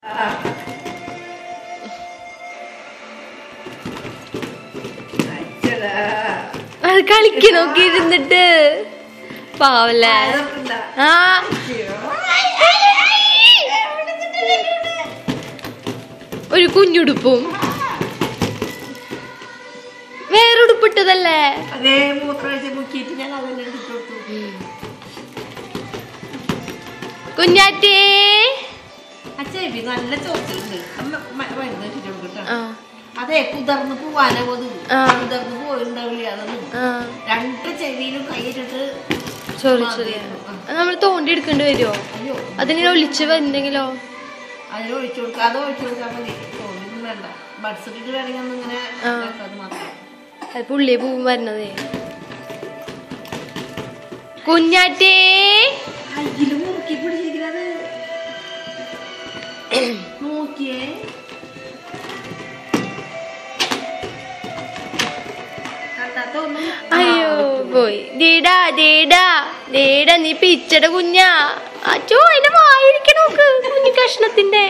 അത് കളിക്കണോക്കി ഇരുന്നിട്ട് പാവല്ലേ ആ ഒരു കുഞ്ഞുടുപ്പും വേറെ ഉടുപ്പിട്ടതല്ലേ അതേ മൂത്രമൊഴിച്ച് മുക്കിയിട്ട് ഞാൻ അതെല്ലാം എടുത്തിട്ട് കൊടുത്തു കുഞ്ഞാറ്റേ ആ ചെവി നല്ല ചോദിച്ചിട്ടുണ്ട് അമ്മ മ- മരുന്ന് വെച്ചിട്ട് കൊടുക്കട്ടെ ആ അതെ കുതിർന്ന് പോവാനേ പോത് ആ. കുതിർന്ന് പോയിണ്ടാവില്ല അതൊന്നും ആ രണ്ട് ചെവിയിലും കൈയിട്ടിട്ട് സോറി സോറി നമ്മൾ തോണ്ടി എടുക്കേണ്ടി വരുമോ അയ്യോ അതിങ്ങനെ ഒളിച്ച് വരുന്നെങ്കിലോ അതിന് ഒഴിച്ചു കൊടുക്കുക അത് ഒഴിച്ചു കൊടുക്കാൻ മതി തോന്നിയൊന്നും വേണ്ട ബഡ്സ് ഇട്ടിട്ട് വേണമെങ്കിൽ ഒന്ന് ഇങ്ങനെ ആ. ഇതാക്കാതെ മാത്രം അത് പുള്ളിയെ പൂവും വരുന്നതേ കുഞ്ഞാറ്റേ കയ്യില് മുറുക്കി പിടിച്ചിരിക്കുന്നത് നോക്കിയേ കണ്ടാത്തൊന്നും അയ്യോ പോയി ദേടാ ദേടാ ദേടാ നീ പിച്ചട കുഞ്ഞാ അച്ചോ അതിന്റെ വായിരിക്കണ നോക്ക് കുഞ്ഞു കഷ്ണത്തിന്റെ